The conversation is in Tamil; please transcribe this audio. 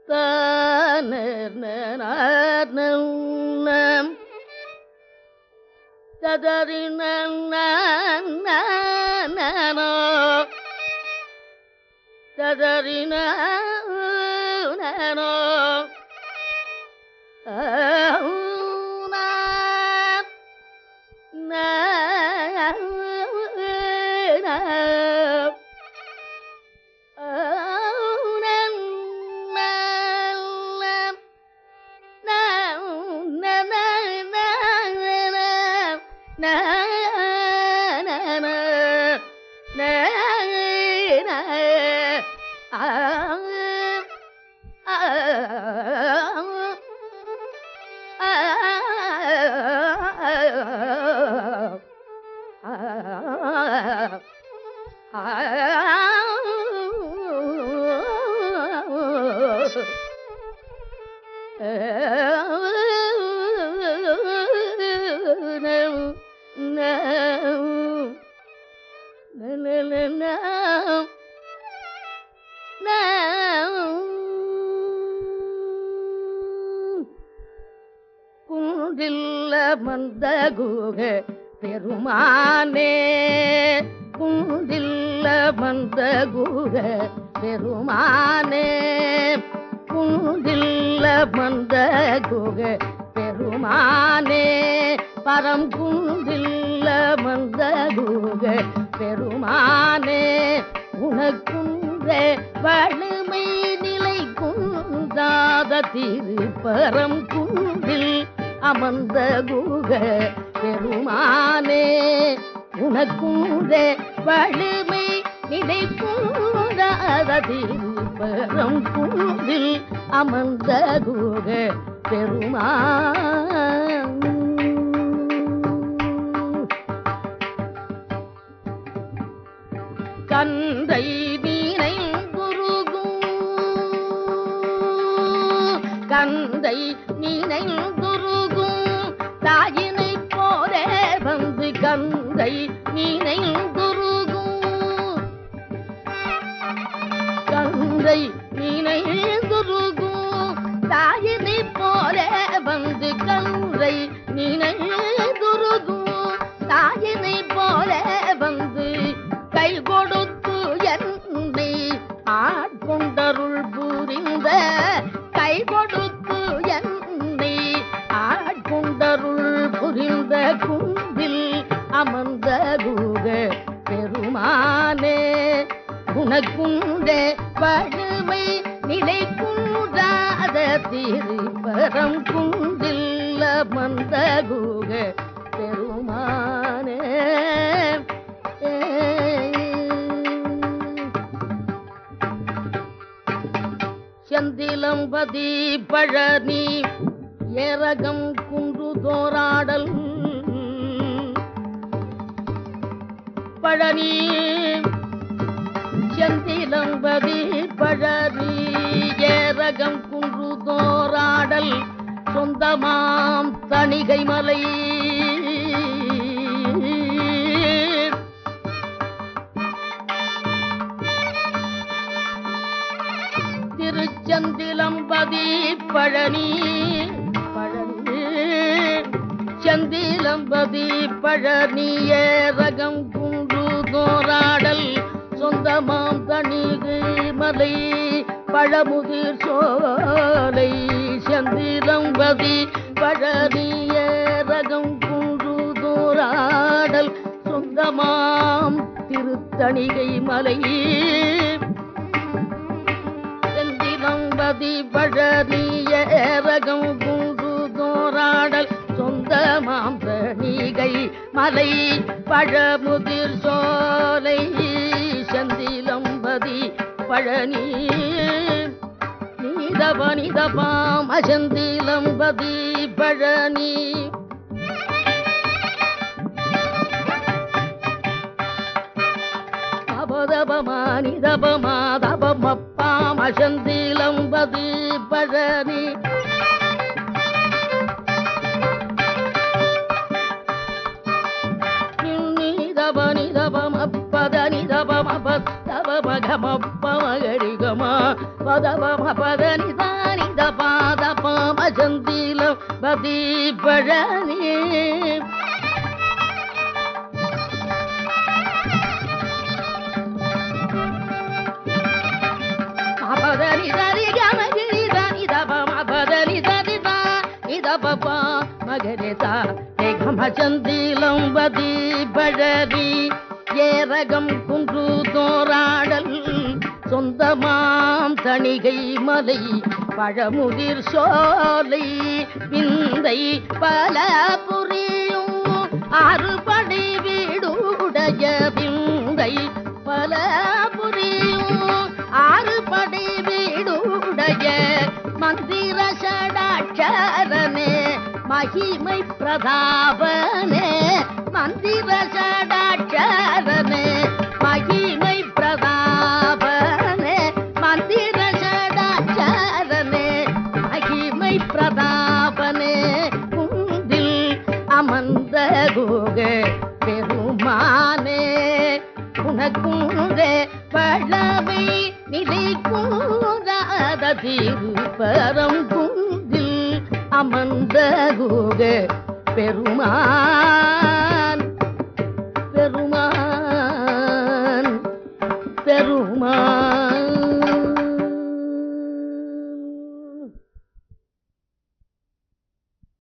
ததறின குன்றில்ல மந்த குக பெருமானே குன்றில்ல மந்த குக பெருமானே குன்றில்ல மந்த குக பெருமானே பரம் குன்றில்ல மந்த குக பெருமானே உனக்குன்றே வலிமை நிலை குந்தாத திருப்பரம் குன்றில் அமர்ந்த குக பெருமானே உனக்குன்றே வலிமை நிலை குந்தாத திருப்பரம் குன்றில் அமர்ந்த குக பெருமான் கந்தை நீனை குருகும் கந்தை நீனை குருகும் தாயினை போலே வந்து கந்தை நீனை குருகும் கந்தை நீனை குருகும் தாயினை போலே வந்து கந்தை நீனை குருகும் தாயினை போலே வந்து கை கொடுத்து என்னை ஆட்கொண்டருள் புரிந்த கை கொடுத்து என்னை ஆட்கொண்டருள் புரிந்த குந்தில் அமர்ந்த குக பெருமானே உனக்குண்டே வலிமை நிலை குன்றாத திருப்பரம் குந்தில் அமர்ந்த குக பெருமானே செந்திலம்பதி பழனி ஏரகம் குன்று தோராடல் பழனி செந்திலம்பதி பழனி ஏரகம் குன்று தோராடல் சொந்தமாம் தணிகை மலை திருச்செந்திலம்பதி பழனி பழனி செந்திலம்பதி பழனி ஏரகம் குன்று தோராடல் சொந்தமாம் தணிகை மலை பழமுதிர் சோலை செந்திலம்பதி பழனி ஏரகம் குன்று தோராடல் சொந்தமாம் திருத்தணிகை மலை செந்திலம்பதி பழனிய ஏரகம் குன்று தோராடல் சொந்தமாம் தணிகை மலை பழமுதிர் சோலை செந்திலம்பதி பழனி நீதப நிதபாம் அசந்திலம்பதி பழனி தபதபமானி தபமா தபமப்பாம் அசந்திலம்பதி பழனி நிதபனி தபமப்பதனி தபமபத்தபமகமப்பமகரிகமா பதபம பதனிதா பதி பழனி மபதனி தரி கமகிரி தனி தப மபதனி தரி தா இதபப மகரிதா ஏகமச்சந்திலம் பதி பழனி ஏரகம் குன்று தோராடல் சொந்தமாம் தணிகை மலை பழமுதிர் சோலை விந்தை பல புரியும் அறுபடை வீடுடைய விந்தை பல புரியும் ஆறுபடை வீடுடைய மந்திர சடாட்சரனே மகிமை பிரதாபனே மந்திர சடாட்சரனே மகிமை பிரதாபனே மந்திர சடாட்சரனே மகிமை பிரதாபனே குந்தில் அமர்ந்த கோக பெருமானே உனக்குண்டே பழமை நிலை கூறாத திருப்பரம் குந்தில் அமர்ந்த கோக பெருமானே